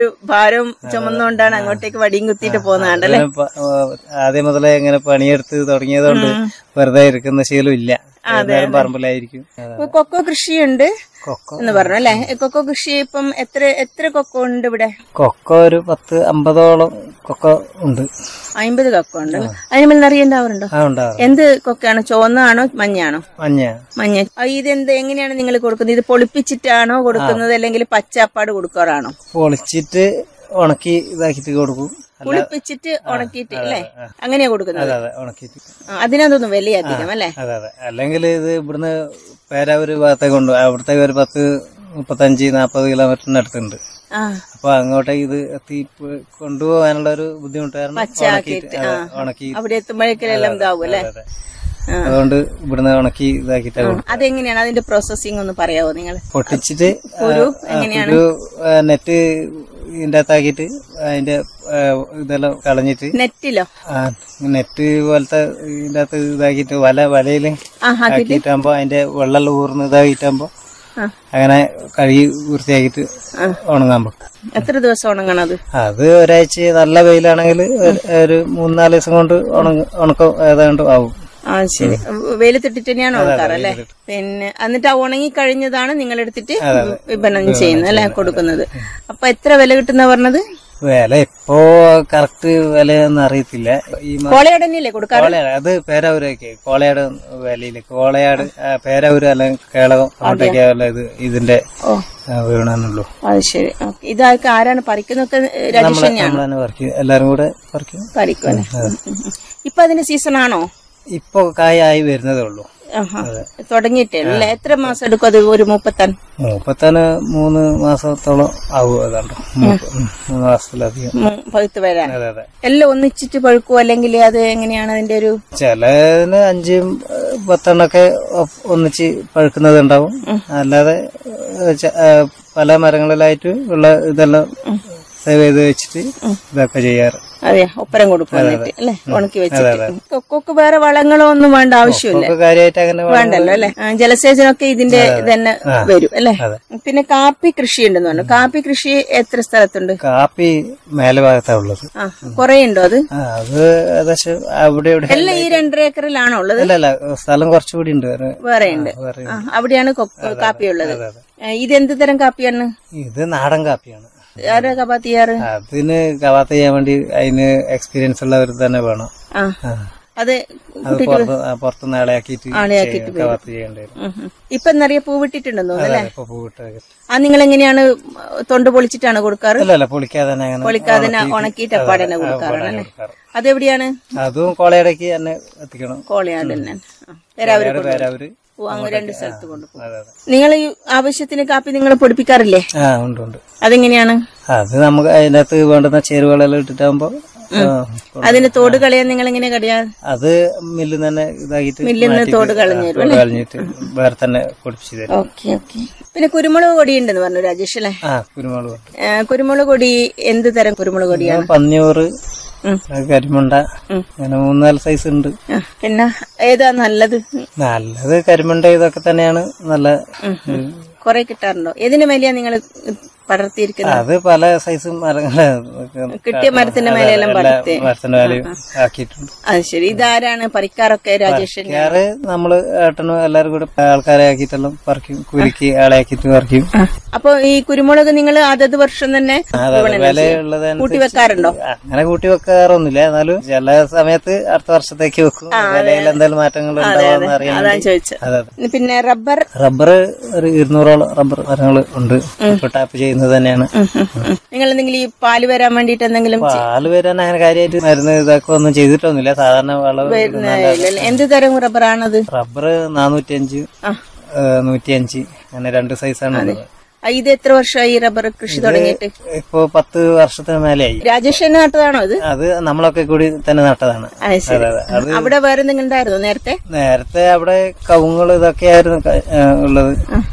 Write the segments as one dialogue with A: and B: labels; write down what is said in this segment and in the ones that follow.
A: ഒരു ഭാരം ചുമന്നുകൊണ്ടാണ് അങ്ങോട്ടേക്ക് വടിയും കുത്തിയിട്ട് പോകുന്നതാണ്ടല്ലേ
B: അങ്ങനെ പ- ആ, ആദ്യം മുതലേ ഇങ്ങനെ പണിയെടുത്ത് തുടങ്ങിയതുകൊണ്ട് വെറുതെ ഇരിക്കുന്ന ശീലം ഇല്ല ഏതായാലും പറമ്പിലായിരിക്കും അതെ.
A: ഇപ്പൊ കൊക്കോ കൃഷിയുണ്ട്
B: കൊക്കോ
A: എന്ന് പറഞ്ഞു അല്ലെ കൊക്കോ കൃഷി ഇപ്പം എത്ര എത്ര കൊക്കോ ഉണ്ട് ഇവിടെ
B: കൊക്കോ ഒരു പത്ത് അമ്പതോളം കൊക്കോ ഉണ്ട്
A: അമ്പത് കൊക്കോ ഉണ്ട് അതിന് മേൽ നിറയെ ഉണ്ടാവാറുണ്ടോ
B: ആ ഉണ്ടാവും
A: എന്ത് കൊക്കയാണോ ചുവന്നാണോ മഞ്ഞയാണോ
B: മഞ്ഞ
A: മഞ്ഞ ആ, ഇതെന്ത് എങ്ങനെയാണ് നിങ്ങൾ കൊടുക്കുന്നത് ഇത് പൊളിപ്പിച്ചിട്ടാണോ കൊടുക്കുന്നത് അല്ലെങ്കിൽ പച്ചപ്പാട് കൊടുക്കാറാണോ
B: പൊളിച്ചിട്ട് ഉണക്കി ഇതാക്കിട്ട് കൊടുക്കും അല്ല
A: പുളിപ്പിച്ചിട്ട് ഉണക്കിയിട്ട് അല്ലേ അങ്ങനെയാ കൊടുക്കുന്നത്
B: അതെ അതെ ഉണക്കിയിട്ട്
A: ആ, അതിനകത്തൊന്നും വലിയ അധികം അല്ലേ
B: അതെ അതെ അല്ലെങ്കിൽ ഇത് ഇവിടുന്ന് പേരാവൂര് ഭാഗത്തേക്ക് കൊണ്ട് അവിടത്തേക്ക് ഒരു പത്ത് മുപ്പത്തഞ്ച് നാപ്പത് കിലോമീറ്ററിന് അടുത്തുണ്ട്
A: ആ
B: അപ്പൊ അങ്ങോട്ടേക്ക് ഇത് എത്തി പ് കൊണ്ടുപോകാനുള്ള ഒരു ബുദ്ധിമുട്ട് കാരണം ഉണക്കിയിട്ട് അതെ, ഉണക്കി
A: അവിടെ എത്തുമ്പോഴേക്കെല്ലാം ഇതാവും അല്ലേ
B: അതെ. അതുകൊണ്ട് ഇവിടുന്ന് ഉണക്കി ഇതാക്കിയിട്ട്
A: അതെങ്ങനെയാണ് അതിന്റെ പ്രോസസ്സിംഗ് ഒന്ന് പറയാവോ നിങ്ങൾ
B: പൊട്ടിച്ചിട്ട്
A: കുരു
B: ആ, കുരു ആ, നെറ്റ് ഇതിന്റെ അകത്താക്കിയിട്ട് അതിന്റെ ആ, ഇതെല്ലാം കളഞ്ഞിട്ട്
A: നെറ്റിലോ
B: ആ, നെറ്റ് പോലത്തെ ഇതിന്റെ അകത്ത് ഇതാക്കിയിട്ട് വല വലയില്
A: ആ ആക്കി
B: ആക്കിയിട്ടാകുമ്പോ അതിന്റെ വെള്ളം ഊർന്ന് ഇതാക്കിയിട്ടാകുമ്പോ
A: ആ.
B: അങ്ങനെ കഴുകി വൃത്തിയാക്കിയിട്ട് ഉണങ്ങാൻ വെക്കും
A: എത്ര ദിവസം ഉണങ്ങണം അത്
B: അത് ഒരാഴ്ച നല്ല വെയിലാണെങ്കിൽ ഒരു- ഒരു മൂന്നാല് ദിവസം കൊണ്ട് ഉണങ്ങ ഉണക്കം ഏതാണ്ട് ആവും
A: ആ ശരി വെയിലത്തിട്ടിട്ട് തന്നെയാണ് ഉണക്കാറ് അല്ലേ പിന്നെ എന്നിട്ട് ആ ഉണങ്ങി കഴിഞ്ഞതാണ് നിങ്ങൾ എടുത്തിട്ട് വിപണനം ചെയ്യുന്നത് അല്ലെ കൊടുക്കുന്നത് അപ്പൊ എത്ര വില കിട്ടുന്ന പറഞ്ഞത്
B: വില ഇപ്പോ കറക്റ്റ് വിലയൊന്നും അറിയത്തില്ല ഈ മ-
A: കോളയുടെ തന്നെയല്ലേ കൊടുക്കാറ്
B: കോളയാട് അത് പേരാവൂരൊക്കെ കോളയാട് വിലയില് കോളയാട് ആ, പേരാവൂര് അല്ലെങ്കിൽ കേളകം അങ്ങോട്ടേക്ക് ഇത് ഇതിന്റെ
A: ഓ
B: ആ, വീണെന്നുള്ളൂ
A: അത് ശരി ഓക്കേ. ഇതൊക്കെ ആരാണ് പറിക്കുന്നൊക്കെ രാജേഷ് തന്നെയാണ്
B: നമ്മൾ തന്നെ പറിക്കും എല്ലാരും കൂടെ പറിക്കും
A: പറിക്കും അല്ലേ ഉം, ഉം, ഉം. ഇപ്പൊ അതിന്റെ സീസൺ ആണോ
B: ഇപ്പൊ കായ ആയി വരുന്നതേ ഉള്ളൂ
A: ആഹാ. തുടങ്ങിയിട്ടേ അല്ലേ എത്ര മാസം എടുക്കും അത് ഒരു മുപ്പത്താൻ
B: മൂപ്പത്തന്നെ മൂന്ന് മാസത്തോളം ആവും ഏതാണ്ട് മൂന്ന് മൂന്ന് മാസത്തിലധികം
A: ഉം, പഴുത്ത് വരാൻ
B: അതെ അതെ
A: എല്ലാം ഒന്നിച്ചിട്ട് പഴുക്കുമോ അല്ലെങ്കിൽ അത് എങ്ങനെയാണ് അതിന്റെ ഒരു
B: ചിലതിന് അഞ്ചും ഏഹ്, പത്തെണ്ണൊക്കെ ഒ- ഒന്നിച്ച് പഴുക്കുന്നത് ഉണ്ടാവും അല്ലാതെ ഏഹ്, ച- ഏഹ്, പല മരങ്ങളിലായിട്ട് ഉള്ള ഇതെല്ലാം സേവ് ചെയ്ത് വെച്ചിട്ട് ഇതൊക്കെ ചെയ്യാറ്
A: അതെ ഒപ്പരം കൊടുക്കും എന്നിട്ട് അല്ലെ ഉണക്കി വെച്ചിട്ട് കൊക്കോക്ക് വേറെ വളങ്ങളോ ഒന്നും വേണ്ട ആവശ്യമില്ല
B: ഇപ്പൊ കാര്യമായിട്ട് അങ്ങനെ വളം-
A: വേണ്ടല്ലോ അല്ലെ ആ, ജലസേചനമൊക്കെ ഇതിന്റെ തന്നെ വരും അല്ലെ
B: അതെ.
A: പിന്നെ കാപ്പി കൃഷി ഉണ്ടെന്ന് പറഞ്ഞു കാപ്പി കൃഷി എത്ര സ്ഥലത്തുണ്ട്
B: കാപ്പി മേൽഭാഗത്താ ഉള്ളത്
A: ആ കൊറേ ഉണ്ടോ അത്
B: ആ, അത് ഏകദേശം അവിടെ ഇവിടെ
A: എല്ലാം ഈ രണ്ടര ഏക്കറിലാണോ ഉള്ളത്
B: അല്ല അല്ല സ്ഥലം കുറച്ചുകൂടി ഉണ്ട് വേറെ
A: വേറെ ഉണ്ട്
B: വേറെ
A: ആ, അവിടെയാണ് കൊ- കാപ്പി ഉള്ളത്
B: അതെ, അതെ.
A: ആ, ഇതെന്ത് തരം കാപ്പിയാണ്
B: ഇത് നാടൻ കാപ്പിയാണ്
A: ആരാ കപാത്തി ചെയ്യാറ്
B: അതിന് കവാത്ത ചെയ്യാൻ വേണ്ടി അതിന് എക്സ്പീരിയൻസ് ഉള്ളവർ തന്നെ വേണം
A: ആ
B: ആ.
A: അത്
B: അത് പുറത്ത് ആ, പുറത്തുനിന്ന് ആളെയാക്കിയിട്ട്
A: ആളെയാക്കിയിട്ട്
B: കവാത്ത് ചെയ്യേണ്ടി വരും
A: ഉം, ഉം. ഇപ്പൊ നിറയെ പൂ വിട്ടിട്ടുണ്ടെന്ന് തോന്നുന്നു അല്ലേ
B: ഇപ്പൊ പൂവിട്ട്
A: ആ നിങ്ങൾ എങ്ങനെയാണ് തൊണ്ട് പൊളിച്ചിട്ടാണ് കൊടുക്കാറ്
B: അല്ല അല്ല പൊളിക്കാതെ തന്നെ അങ്ങനെ
A: പൊളിക്കാതെ ഉണക്കിയിട്ട് അപ്പാടെ തന്നെ കൊടുക്കാറാണ് അല്ലേ
B: കൊടുക്കാറ്.
A: അതെവിടെയാണ്
B: അതും കോളയടക്ക് തന്നെ എത്തിക്കണം
A: കോളയാട് തന്നെ ആ. പേരാവൂര്
B: വേറെ പേരവര്
A: ഓ, അങ്ങ് രണ്ട് സ്ഥലത്ത് കൊണ്ടുപോകും
B: അതെ അതെ
A: നിങ്ങൾ ഈ ആവശ്യത്തിന് കാപ്പി നിങ്ങൾ പൊടിപ്പിക്കാറില്ലേ
B: ആ ഉണ്ട് ഉണ്ട്
A: അതെങ്ങനെയാണ്
B: അത് നമുക്ക് അതിനകത്ത് വേണ്ടുന്ന ചേരുവകളെല്ലാം ഇട്ടിട്ടാകുമ്പോ ആ,
A: അതിന് തോട് കളയാൻ നിങ്ങൾ എങ്ങനെ കടിയാ
B: അത് മില്ലിൽ തന്നെ ഇതാക്കിയിട്ട്
A: മില്ലിൽ നിന്ന്
B: മാറ്റിയിട്ട്,
A: തോട് കളഞ്ഞു
B: ആ, തോട് കളഞ്ഞിട്ട് വേറെ തന്നെ പൊടിപ്പിച്ചു തരും
A: ഓക്കെ ഓക്കെ പിന്നെ കുരുമുളക് കൊടി ഉണ്ടെന്ന് പറഞ്ഞു രാജേഷ് അല്ലേ
B: ആ കുരുമുളക് ഉണ്ട്.
A: ഏ, കുരുമുളക് കൊടി എന്ത് തരം കുരുമുളക് കൊടിയാണ്
B: പന്നിയൂറ്
A: ഉം.
B: കരിമണ്ട അങ്ങനെ മൂന്നാല് സൈസ് ഉണ്ട്
A: ആ, പിന്നെ ഏതാ നല്ലത്
B: നല്ലത് കരിമണ്ട ഇതൊക്കെ തന്നെയാണ് നല്ല ഉം.
A: കൊറേ കിട്ടാറുണ്ടോ ഏതിന്റെ മേലെയാ നിങ്ങൾ പടർത്തിയിരിക്കുന്നത്
B: അത് പല സൈസും മരങ്ങള്
A: കിട്ടിയ മരത്തിന്റെ മേലെയെല്ലാം പടർത്തി
B: മരത്തിന്റെ മേലെയും ആക്കിയിട്ടുണ്ട്
A: അത് ശരി ഇതാരാണ് പറിക്കാറൊക്കെ രാജേഷ്
B: ഞാറ് നമ്മള് ഏട്ടനും എല്ലാരും കൂടെ ആൾക്കാരെ ആക്കിയിട്ടെല്ലാം പറിക്കും കുലുക്കി ആളെ ആക്കിയിട്ട് പറിക്കും
A: അപ്പൊ ഈ കുരുമുളക് നിങ്ങൾ അതത് വർഷം തന്നെ
B: അതെ, അതെ. വിലയുള്ളത്
A: കൂട്ടി വെക്കാറുണ്ടോ
B: അങ്ങനെ കൂട്ടി വെക്കാറൊന്നുമില്ല എന്നാലും ചില സമയത്ത് അടുത്ത വർഷത്തേക്ക് വെക്കും വിലയിൽ എന്തെങ്കിലും മാറ്റങ്ങൾ ഉണ്ടാവാന്ന് അറിയാൻ
A: അതാണ്
B: വേണ്ടി.
A: ചോദിച്ചത്
B: അതെ അതെ
A: പിന്നെ റബ്ബർ
B: റബ്ബർ ഒരു ഇരുന്നൂറോളം റബ്ബർ മരങ്ങൾ ഉണ്ട് ഇപ്പൊ ടാപ്പ് ചെയ്യുന്നത് തന്നെയാണ്
A: നിങ്ങൾ എന്തെങ്കിലും ഈ പാല് വരാൻ വേണ്ടിട്ട് എന്തെങ്കിലും
B: പാല് വരാൻ അങ്ങനെ കാര്യമായിട്ട് മരുന്ന് ഇതൊക്കെ ഒന്നും ചെയ്തിട്ടൊന്നുമില്ല സാധാരണ വളവ്
A: ഇല്ലല്ലേ? എന്ത് തരം റബ്ബറാണത്
B: റബ്ബർ നാനൂറ്റിയഞ്ച്
A: ആ.
B: നൂറ്റിയഞ്ച് അങ്ങനെ രണ്ട് സൈസാണ് ഉള്ളത്
A: ആ, ഇത് എത്ര വർഷമായി ഈ റബ്ബർ കൃഷി തുടങ്ങിയിട്ട്
B: ഇപ്പൊ പത്ത് വർഷത്തിന് മേലെയായി
A: രാജേഷ് തന്നെ നട്ടതാണോ ഇത്
B: അത് നമ്മളൊക്കെ കൂടി തന്നെ നട്ടതാണ്
A: അത് ശരി
B: അതെ അതെ അത്
A: അവിടെ വേറെ എന്തെങ്കിലും ഉണ്ടായിരുന്നോ നേരത്തെ
B: നേരത്തെ അവിടെ കവുങ്ങൾ ഇതൊക്കെയായിരുന്നു ക- ഏ, ഉള്ളത്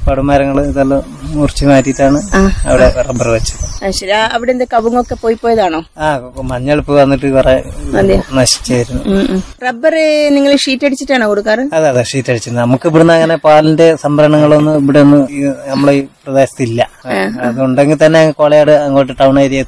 B: പടുമരങ്ങൾ ഇതെല്ലാം മുറിച്ച് മാറ്റിയിട്ടാണ്
A: ആ.
B: അവിടെ റബ്ബർ വെച്ചത്
A: ആ, ശരി ആ, അവിടെ എന്താ കവുങ്ങൊക്കെ പോയി പോയതാണോ
B: ആ മഞ്ഞളിപ്പ് വന്നിട്ട് കുറെ നശിച്ചായിരുന്നു
A: റബ്ബർ നിങ്ങൾ ഷീറ്റ് അടിച്ചിട്ടാണോ കൊടുക്കാറ്
B: അതെ അതെ ഷീറ്റ് അടിച്ചത് നമുക്ക് ഇവിടുന്ന് അങ്ങനെ പാലിന്റെ സംഭരണങ്ങളൊന്നും ഇവിടെ ഒന്നും ഈ നമ്മളെ ഈ പ്രദേശത്തില്ല അതുണ്ടെങ്കിൽ തന്നെ കോളയാട് അങ്ങോട്ട് ടൗൺ ഏരിയ